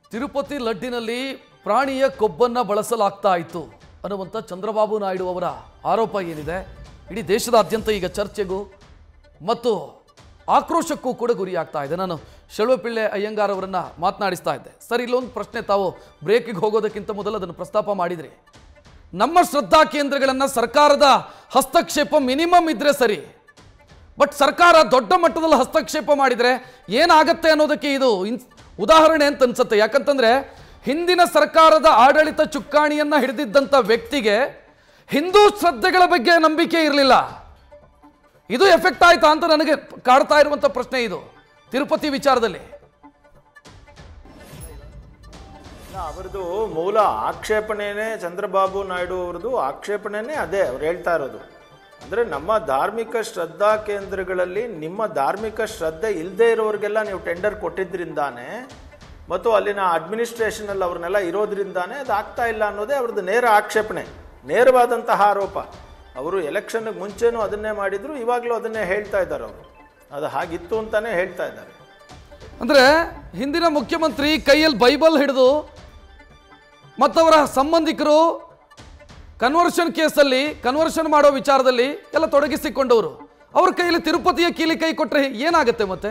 ತಿರುಪತಿ ಲಡ್ಡಿನಲ್ಲಿ ಪ್ರಾಣಿಯ ಕೊಬ್ಬನ್ನ ಬಳಸಲಾಗ್ತಾ ಇತ್ತು ಅನ್ನುವಂಥ ಚಂದ್ರಬಾಬು ನಾಯ್ಡು ಅವರ ಆರೋಪ ಏನಿದೆ ಇಡೀ ದೇಶದಾದ್ಯಂತ ಈಗ ಚರ್ಚೆಗೂ ಮತ್ತು ಆಕ್ರೋಶಕ್ಕೂ ಕೂಡ ಗುರಿಯಾಗ್ತಾ ಇದೆ ನಾನು ಶೆಳ್ವಪಿಳ್ಳೆ ಅಯ್ಯಂಗಾರ್ ಅವರನ್ನ ಮಾತನಾಡಿಸ್ತಾ ಇದ್ದೆ ಸರ್ ಇಲ್ಲೊಂದು ಪ್ರಶ್ನೆ ತಾವು ಬ್ರೇಕಿಗೆ ಹೋಗೋದಕ್ಕಿಂತ ಮೊದಲು ಅದನ್ನು ಪ್ರಸ್ತಾಪ ಮಾಡಿದ್ರಿ ನಮ್ಮ ಶ್ರದ್ಧಾ ಕೇಂದ್ರಗಳನ್ನು ಸರ್ಕಾರದ ಹಸ್ತಕ್ಷೇಪ ಮಿನಿಮಮ್ ಇದ್ರೆ ಸರಿ ಬಟ್ ಸರ್ಕಾರ ದೊಡ್ಡ ಮಟ್ಟದಲ್ಲಿ ಹಸ್ತಕ್ಷೇಪ ಮಾಡಿದರೆ ಏನಾಗತ್ತೆ ಅನ್ನೋದಕ್ಕೆ ಇದು ಇನ್ ಉದಾಹರಣೆ ಅಂತ ಅನ್ಸುತ್ತೆ ಯಾಕಂತಂದ್ರೆ ಹಿಂದಿನ ಸರ್ಕಾರದ ಆಡಳಿತ ಚುಕ್ಕಾಣಿಯನ್ನ ಹಿಡಿದಿದ್ದಂಥ ವ್ಯಕ್ತಿಗೆ ಹಿಂದೂ ಶ್ರದ್ಧೆಗಳ ಬಗ್ಗೆ ನಂಬಿಕೆ ಇರಲಿಲ್ಲ ಇದು ಎಫೆಕ್ಟ್ ಆಯ್ತಾ ಅಂತ ನನಗೆ ಕಾಡ್ತಾ ಇರುವಂಥ ಪ್ರಶ್ನೆ ಇದು ತಿರುಪತಿ ವಿಚಾರದಲ್ಲಿ ಅವರದು ಮೂಲ ಆಕ್ಷೇಪಣೆನೇ ಚಂದ್ರಬಾಬು ನಾಯ್ಡು ಅವ್ರದ್ದು ಆಕ್ಷೇಪಣೆನೇ ಅದೇ ಅವ್ರು ಹೇಳ್ತಾ ಇರೋದು ಅಂದರೆ ನಮ್ಮ ಧಾರ್ಮಿಕ ಶ್ರದ್ಧಾ ಕೇಂದ್ರಗಳಲ್ಲಿ ನಿಮ್ಮ ಧಾರ್ಮಿಕ ಶ್ರದ್ಧೆ ಇಲ್ಲದೆ ಇರೋರಿಗೆಲ್ಲ ನೀವು ಟೆಂಡರ್ ಕೊಟ್ಟಿದ್ದರಿಂದಾನೇ ಮತ್ತು ಅಲ್ಲಿನ ಅಡ್ಮಿನಿಸ್ಟ್ರೇಷನಲ್ಲಿ ಅವ್ರನ್ನೆಲ್ಲ ಇರೋದ್ರಿಂದಾನೇ ಅದು ಆಗ್ತಾ ಇಲ್ಲ ಅನ್ನೋದೇ ಅವ್ರದ್ದು ನೇರ ಆಕ್ಷೇಪಣೆ ನೇರವಾದಂತಹ ಆರೋಪ ಅವರು ಎಲೆಕ್ಷನ್ಗೆ ಮುಂಚೆನೂ ಅದನ್ನೇ ಮಾಡಿದ್ರು ಇವಾಗಲೂ ಅದನ್ನೇ ಹೇಳ್ತಾ ಇದ್ದಾರೆ ಅವರು ಅದು ಹಾಗಿತ್ತು ಅಂತಾನೆ ಹೇಳ್ತಾ ಇದ್ದಾರೆ ಅಂದ್ರೆ ಹಿಂದಿನ ಮುಖ್ಯಮಂತ್ರಿ ಕೈಯಲ್ಲಿ ಬೈಬಲ್ ಹಿಡಿದು ಮತ್ತವರ ಸಂಬಂಧಿಕರು ಕನ್ವರ್ಷನ್ ಕೇಸಲ್ಲಿ ಕನ್ವರ್ಷನ್ ಮಾಡೋ ವಿಚಾರದಲ್ಲಿ ಎಲ್ಲ ತೊಡಗಿಸಿಕೊಂಡವರು ಅವ್ರ ಕೈಯಲ್ಲಿ ತಿರುಪತಿಯ ಕೀಲಿ ಕೈ ಕೊಟ್ಟರೆ ಏನಾಗುತ್ತೆ ಮತ್ತೆ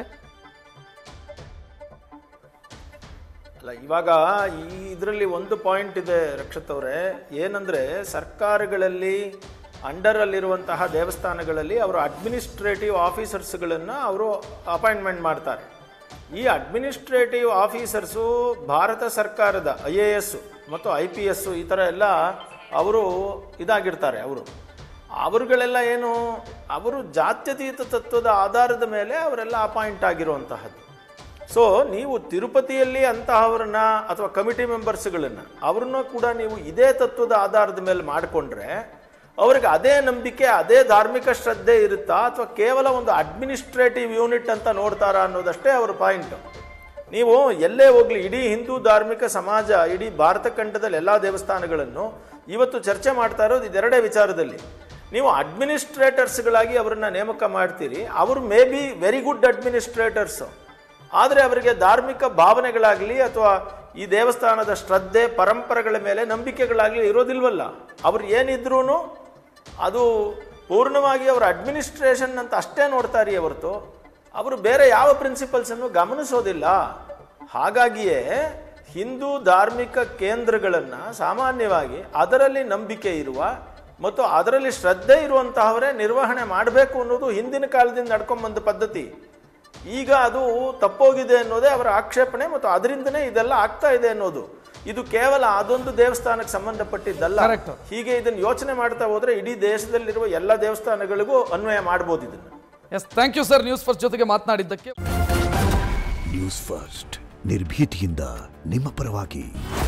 ಅಲ್ಲ ಇವಾಗ ಈ ಇದರಲ್ಲಿ ಒಂದು ಪಾಯಿಂಟ್ ಇದೆ ರಕ್ಷತ್ ಅವರೇ ಏನಂದ್ರೆ ಸರ್ಕಾರಗಳಲ್ಲಿ ಅಂಡರಲ್ಲಿರುವಂತಹ ದೇವಸ್ಥಾನಗಳಲ್ಲಿ ಅವರು ಅಡ್ಮಿನಿಸ್ಟ್ರೇಟಿವ್ ಆಫೀಸರ್ಸ್ಗಳನ್ನು ಅವರು ಅಪಾಯಿಂಟ್ಮೆಂಟ್ ಮಾಡ್ತಾರೆ ಈ ಅಡ್ಮಿನಿಸ್ಟ್ರೇಟಿವ್ ಆಫೀಸರ್ಸು ಭಾರತ ಸರ್ಕಾರದ ಐ ಎ ಎಸ್ ಮತ್ತು ಐ ಪಿ ಎಸ್ ಈ ಥರ ಎಲ್ಲ ಅವರು ಇದಾಗಿರ್ತಾರೆ ಅವರು ಅವರುಗಳೆಲ್ಲ ಏನು ಅವರು ಜಾತ್ಯತೀತ ತತ್ವದ ಆಧಾರದ ಮೇಲೆ ಅವರೆಲ್ಲ ಅಪಾಯಿಂಟ್ ಆಗಿರುವಂತಹದ್ದು ಸೊ ನೀವು ತಿರುಪತಿಯಲ್ಲಿ ಅಂತಹವ್ರನ್ನ ಅಥವಾ ಕಮಿಟಿ ಮೆಂಬರ್ಸ್ಗಳನ್ನು ಅವ್ರನ್ನ ಕೂಡ ನೀವು ಇದೇ ತತ್ವದ ಆಧಾರದ ಮೇಲೆ ಮಾಡಿಕೊಂಡ್ರೆ ಅವ್ರಿಗೆ ಅದೇ ನಂಬಿಕೆ ಅದೇ ಧಾರ್ಮಿಕ ಶ್ರದ್ಧೆ ಇರುತ್ತಾ ಅಥವಾ ಕೇವಲ ಒಂದು ಅಡ್ಮಿನಿಸ್ಟ್ರೇಟಿವ್ ಯೂನಿಟ್ ಅಂತ ನೋಡ್ತಾರಾ ಅನ್ನೋದಷ್ಟೇ ಅವ್ರ ಪಾಯಿಂಟ್ ನೀವು ಎಲ್ಲೇ ಹೋಗ್ಲಿ ಇಡೀ ಹಿಂದೂ ಧಾರ್ಮಿಕ ಸಮಾಜ ಇಡೀ ಭಾರತ ಖಂಡದಲ್ಲಿ ಎಲ್ಲ ದೇವಸ್ಥಾನಗಳನ್ನು ಇವತ್ತು ಚರ್ಚೆ ಮಾಡ್ತಾ ಇರೋದು ಇದೆರಡೇ ವಿಚಾರದಲ್ಲಿ ನೀವು ಅಡ್ಮಿನಿಸ್ಟ್ರೇಟರ್ಸ್ಗಳಾಗಿ ಅವರನ್ನ ನೇಮಕ ಮಾಡ್ತೀರಿ ಅವರು may be very good administrators ಆದರೆ ಅವರಿಗೆ ಧಾರ್ಮಿಕ ಭಾವನೆಗಳಾಗಲಿ ಅಥವಾ ಈ ದೇವಸ್ಥಾನದ ಶ್ರದ್ಧೆ ಪರಂಪರೆಗಳ ಮೇಲೆ ನಂಬಿಕೆಗಳಾಗಲಿ ಇರೋದಿಲ್ವಲ್ಲ ಅವ್ರು ಏನಿದ್ರೂ ಅದು ಪೂರ್ಣವಾಗಿ ಅವರ ಅಡ್ಮಿನಿಸ್ಟ್ರೇಷನ್ ಅಂತ ಅಷ್ಟೇ ನೋಡ್ತಾರೆ ಹೊರತು ಅವರು ಬೇರೆ ಯಾವ ಪ್ರಿನ್ಸಿಪಲ್ಸನ್ನು ಗಮನಿಸೋದಿಲ್ಲ ಹಾಗಾಗಿಯೇ ಹಿಂದೂ ಧಾರ್ಮಿಕ ಕೇಂದ್ರಗಳನ್ನು ಸಾಮಾನ್ಯವಾಗಿ ಅದರಲ್ಲಿ ನಂಬಿಕೆ ಇರುವ ಮತ್ತು ಅದರಲ್ಲಿ ಶ್ರದ್ಧೆ ಇರುವಂತಹವರೇ ನಿರ್ವಹಣೆ ಮಾಡಬೇಕು ಅನ್ನೋದು ಹಿಂದಿನ ಕಾಲದಿಂದ ನಡ್ಕೊಂಬಂದ ಪದ್ಧತಿ ಈಗ ಅದು ತಪ್ಪೋಗಿದೆ ಅನ್ನೋದೇ ಅವರ ಆಕ್ಷೇಪಣೆ ಮತ್ತು ಅದರಿಂದನೇ ಇದೆಲ್ಲ ಆಗ್ತಾ ಇದೆ ಅನ್ನೋದು ಇದು ಕೇವಲ ಅದೊಂದು ದೇವಸ್ಥಾನಕ್ಕೆ ಸಂಬಂಧಪಟ್ಟಿದ್ದಲ್ಲ Correct. ಹೀಗೆ ಇದನ್ನು ಯೋಚನೆ ಮಾಡ್ತಾ ಹೋದ್ರೆ ಇಡೀ ದೇಶದಲ್ಲಿರುವ ಎಲ್ಲ ದೇವಸ್ಥಾನಗಳಿಗೂ ಅನ್ವಯ ಮಾಡ್ಬೋದು ಇದನ್ನು yes thank you sir news first ಜೊತೆಗೆ ಮಾತನಾಡಿದ್ದಕ್ಕೆ ನ್ಯೂಸ್ ಫಸ್ಟ್ ನಿರ್ಭೀತಿಯಿಂದ ನಿಮ್ಮ ಪರವಾಗಿ